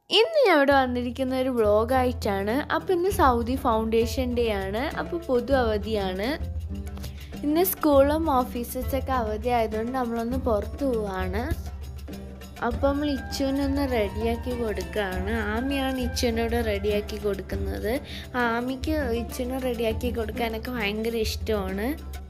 ഇന്ന് ഞാൻ ഇവിടെ വന്നിരിക്കുന്ന ഒരു വ്ളോഗായിട്ടാണ് അപ്പോൾ ഇന്ന് സൗദി ഫൗണ്ടേഷൻ ഡേ ആണ് അപ്പോൾ പൊതു അവധിയാണ് ഇന്ന് സ്കൂളും ഓഫീസസൊക്കെ അവധി ആയതുകൊണ്ട് നമ്മളൊന്ന് പുറത്ത് പോവാണ് അപ്പോൾ നമ്മൾ ഇച്ചുവിനൊന്ന് റെഡിയാക്കി കൊടുക്കുകയാണ് ആമിയാണ് ഇച്ചുവിനോട് റെഡിയാക്കി കൊടുക്കുന്നത് ആമിക്ക് ഇച്ചുവിനെ റെഡിയാക്കി കൊടുക്കാനൊക്കെ ഭയങ്കര ഇഷ്ടമാണ്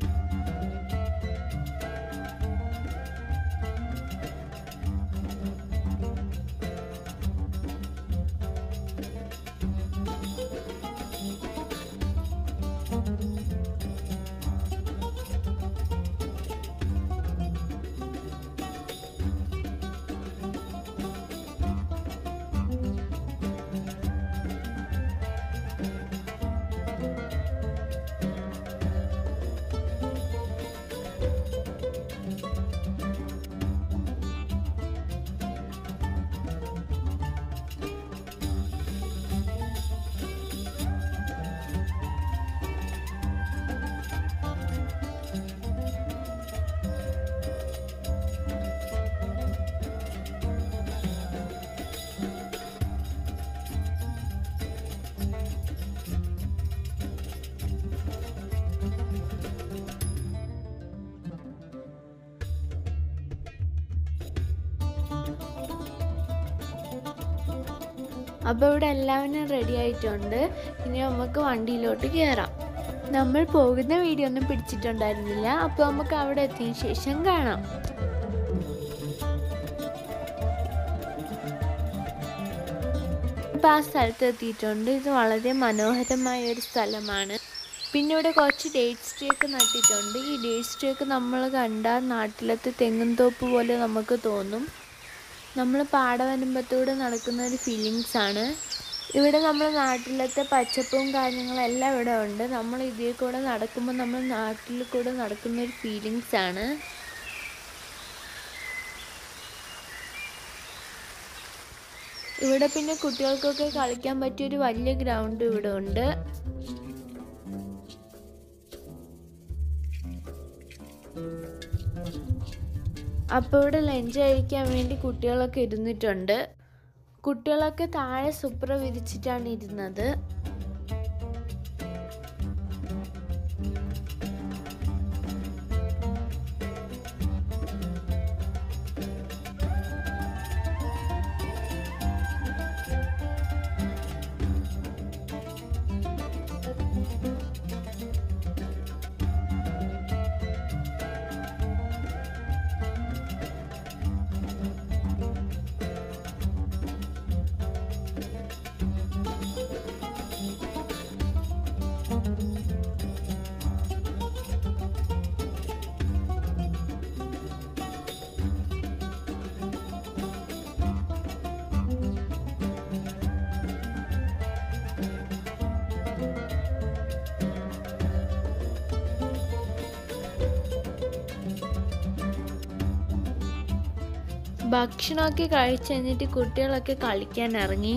അപ്പോൾ ഇവിടെ എല്ലാവരും റെഡി ആയിട്ടുണ്ട് ഇനി നമുക്ക് വണ്ടിയിലോട്ട് കയറാം നമ്മൾ പോകുന്ന വീഡിയോ ഒന്നും പിടിച്ചിട്ടുണ്ടായിരുന്നില്ല അപ്പോൾ നമുക്ക് അവിടെ എത്തിയ ശേഷം കാണാം അപ്പോൾ ആ സ്ഥലത്ത് എത്തിയിട്ടുണ്ട് ഇത് വളരെ മനോഹരമായ ഒരു സ്ഥലമാണ് പിന്നെ ഇവിടെ കുറച്ച് ഡേറ്റ്സ് ട്രീ ഒക്കെ നട്ടിട്ടുണ്ട് ഈ ഡേറ്റ്സ് ട്രീ ഒക്കെ നമ്മൾ കണ്ടാൽ നാട്ടിലത്തെ തെങ്ങും തോപ്പ് പോലെ നമുക്ക് തോന്നും നമ്മൾ പാടവരമ്പത്തൂടെ നടക്കുന്ന ഒരു ഫീലിങ്സ് ആണ് ഇവിടെ നമ്മൾ നാട്ടിലത്തെ പച്ചപ്പും കാര്യങ്ങളും എല്ലാം ഇവിടെ ഉണ്ട് നമ്മൾ ഇതിൽ കൂടെ നടക്കുമ്പോൾ നമ്മൾ നാട്ടിൽ കൂടെ നടക്കുന്ന ഒരു ഫീലിങ്സ് ആണ് ഇവിടെ പിന്നെ കുട്ടികൾക്കൊക്കെ കളിക്കാൻ പറ്റിയ ഒരു വലിയ ഗ്രൗണ്ട് ഇവിടെ ഉണ്ട് അപ്പോൾ ഇവിടെ ലഞ്ച് കഴിക്കാൻ വേണ്ടി കുട്ടികളൊക്കെ ഇരുന്നിട്ടുണ്ട് കുട്ടികളൊക്കെ താഴെ സുപ്ര വിരിച്ചിട്ടാണ് ഇരുന്നത് ഭക്ഷണമൊക്കെ കഴിച്ച് കഴിഞ്ഞിട്ട് കുട്ടികളൊക്കെ കളിക്കാൻ ഇറങ്ങി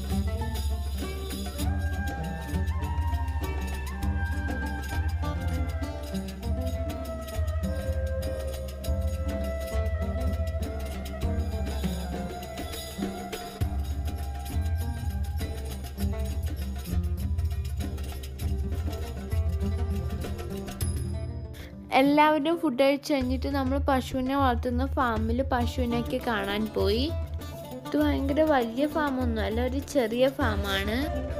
എല്ലാവരും ഫുഡ് കഴിച്ച് കഴിഞ്ഞിട്ട് നമ്മൾ പശുവിനെ വളർത്തുന്ന ഫാമിൽ പശുവിനെയൊക്കെ കാണാൻ പോയി ഇത് ഭയങ്കര വലിയ ഫാമൊന്നും അല്ല ഒരു ചെറിയ ഫാമാണ്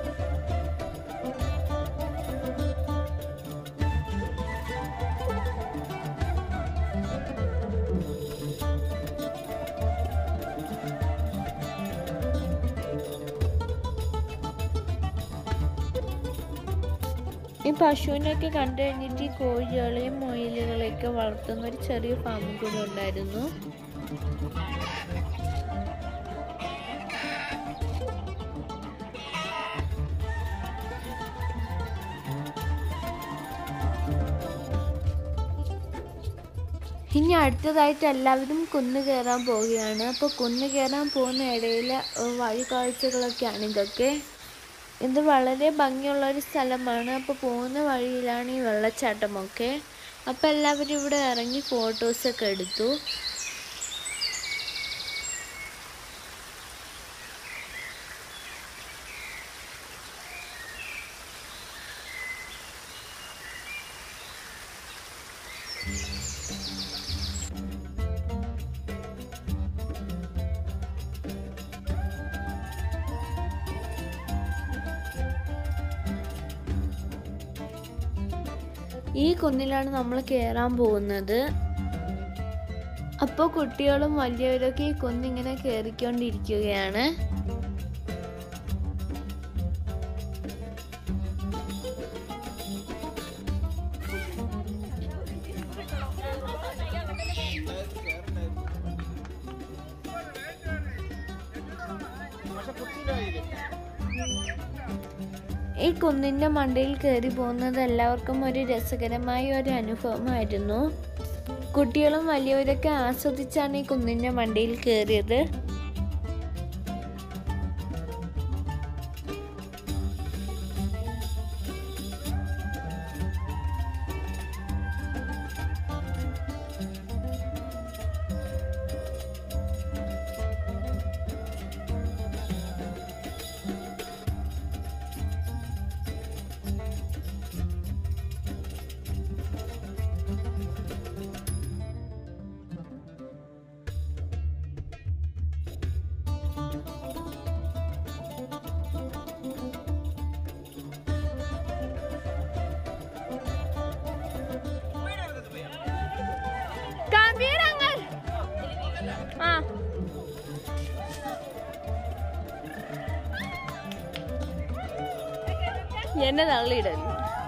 ഈ പശുവിനെയൊക്കെ കണ്ടു കഴിഞ്ഞിട്ട് ഈ കോഴികളെയും മൊയിലുകളെയൊക്കെ വളർത്തുന്ന ഒരു ചെറിയ ഫാമും കൂടെ ഉണ്ടായിരുന്നു ഇനി അടുത്തതായിട്ട് എല്ലാവരും കുന്ന് കയറാൻ പോവുകയാണ് അപ്പോൾ കുന്ന് കയറാൻ പോകുന്ന ഇടയിലെ ഏഹ്, വഴി കാഴ്ചകളൊക്കെയാണ് ഇതൊക്കെ ഇത് വളരെ ഭംഗിയുള്ള ഒരു സ്ഥലമാണ് അപ്പോൾ പോകുന്ന വഴിയിലാണ് ഈ വെള്ളച്ചാട്ടമൊക്കെ അപ്പോൾ എല്ലാവരും ഇവിടെ ഇറങ്ങി ഫോട്ടോസൊക്കെ എടുത്തു ഈ കുന്നിലാണ് നമ്മൾ കയറാൻ പോകുന്നത് അപ്പോൾ കുട്ടികളും വലിയവരൊക്കെ ഈ കുന്നിങ്ങനെ കയറിക്കൊണ്ടിരിക്കുകയാണ് ഈ കുന്നിൻ്റെ മണ്ടയിൽ കയറി പോകുന്നത് എല്ലാവർക്കും ഒരു രസകരമായ ഒരു അനുഭവമായിരുന്നു കുട്ടികളും വലിയവരൊക്കെ ആസ്വദിച്ചാണ് ഈ കുന്നിൻ്റെ മണ്ടയിൽ കയറിയത് ആ എന്നെ തള്ളിയിടരുത്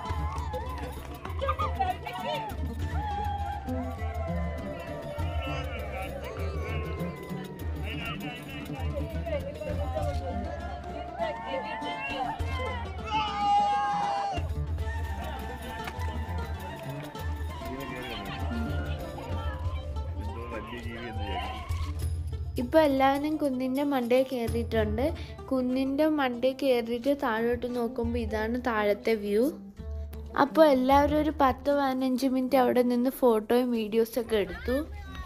എന്തോ വലിയ ജീവി എന്ന് വിചാരിക്കും ഇപ്പൊ എല്ലാവരും കുന്നിന്റെ മണ്ടയിൽ കയറിയിട്ടുണ്ട് കുന്നിന്റെ മണ്ടയിൽ കയറിയിട്ട് താഴോട്ട് നോക്കുമ്പോൾ ഇതാണ് താഴത്തെ വ്യൂ അപ്പോൾ എല്ലാവരും ഒരു പത്ത് പതിനഞ്ച് മിനിറ്റ് അവിടെ നിന്ന് ഫോട്ടോയും വീഡിയോസും ഒക്കെ എടുത്തു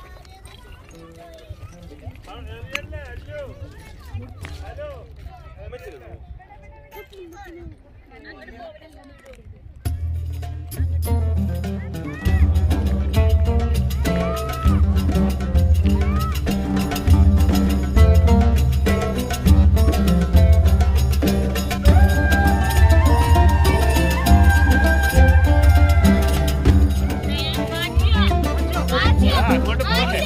അങ്ങോട്ട് പോകല്ലേ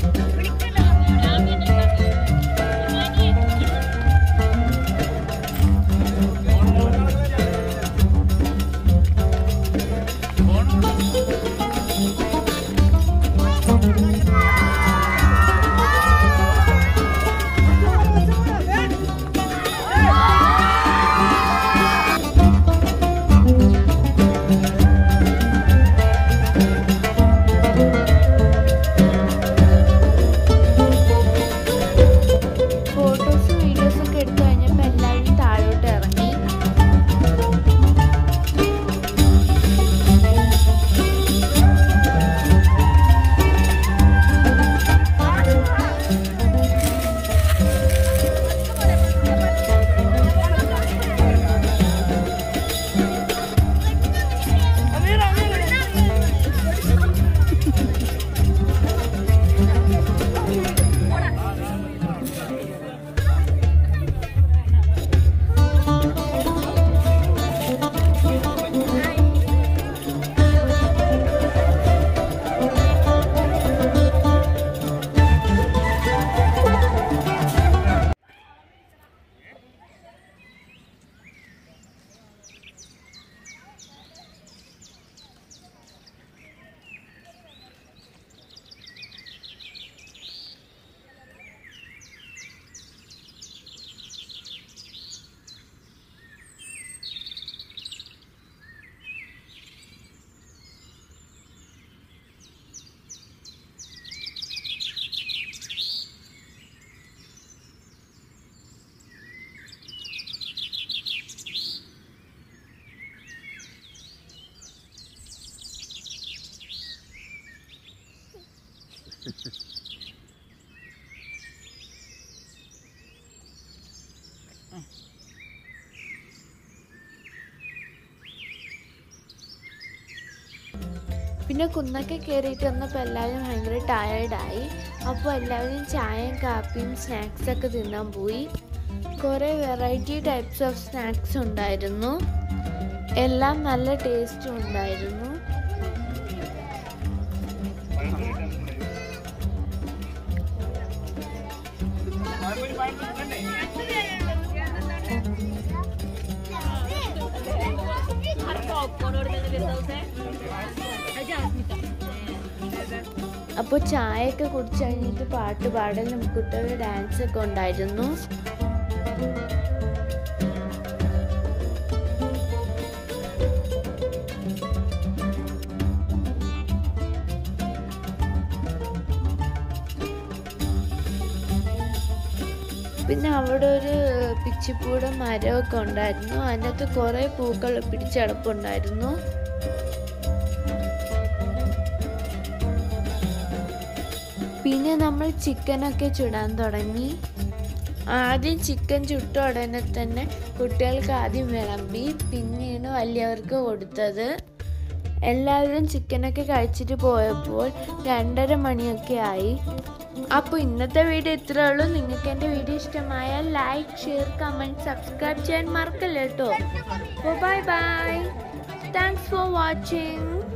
ഫോട്ടോസും വീഡിയോസും ഒക്കെ എടുത്തു കഴിഞ്ഞപ്പോൾ എല്ലാവരും താഴോട്ട് ഇറങ്ങി പിന്നെ കുന്നൊക്കെ കയറിയിട്ട് വന്നപ്പോൾ എല്ലാവരും ഭയങ്കര ടയേർഡായി അപ്പോൾ എല്ലാവരും ചായയും കാപ്പിയും സ്നാക്സൊക്കെ തിന്നാൻ പോയി കുറേ വെറൈറ്റി ടൈപ്സ് ഓഫ് സ്നാക്സ് ഉണ്ടായിരുന്നു എല്ലാം നല്ല ടേസ്റ്റും ഉണ്ടായിരുന്നു അപ്പോൾ ചായയൊക്കെ കുടിച്ച് കഴിഞ്ഞിട്ട് പാട്ട് പാടലും കുട്ടികളുടെ ഡാൻസ് ഒക്കെ ഉണ്ടായിരുന്നു പിന്നെ അവിടെ ഒരു പിച്ചിപ്പൂടെ മരമൊക്കെ ഉണ്ടായിരുന്നു അതിനകത്ത് കുറേ പൂക്കൾ പിടിച്ചടപ്പുണ്ടായിരുന്നു പിന്നെ നമ്മൾ ചിക്കനൊക്കെ ചുടാൻ തുടങ്ങി ആദ്യം ചിക്കൻ ചുട്ട ഉടനെ തന്നെ കുട്ടികൾക്ക് ആദ്യം വിളമ്പി പിന്നീട് വലിയവർക്ക് കൊടുത്തത് എല്ലാവരും ചിക്കനൊക്കെ കഴിച്ചിട്ട് പോയപ്പോൾ രണ്ടര മണിയൊക്കെ ആയി അപ്പോൾ ഇന്നത്തെ വീഡിയോ ഇത്രേ ഉള്ളൂ നിങ്ങൾക്ക് എൻ്റെ വീഡിയോ ഇഷ്ടമായാൽ ലൈക്ക് ഷെയർ കമൻറ്റ് സബ്സ്ക്രൈബ് ചെയ്യാൻ മറക്കല്ല കേട്ടോ bye bye thanks for watching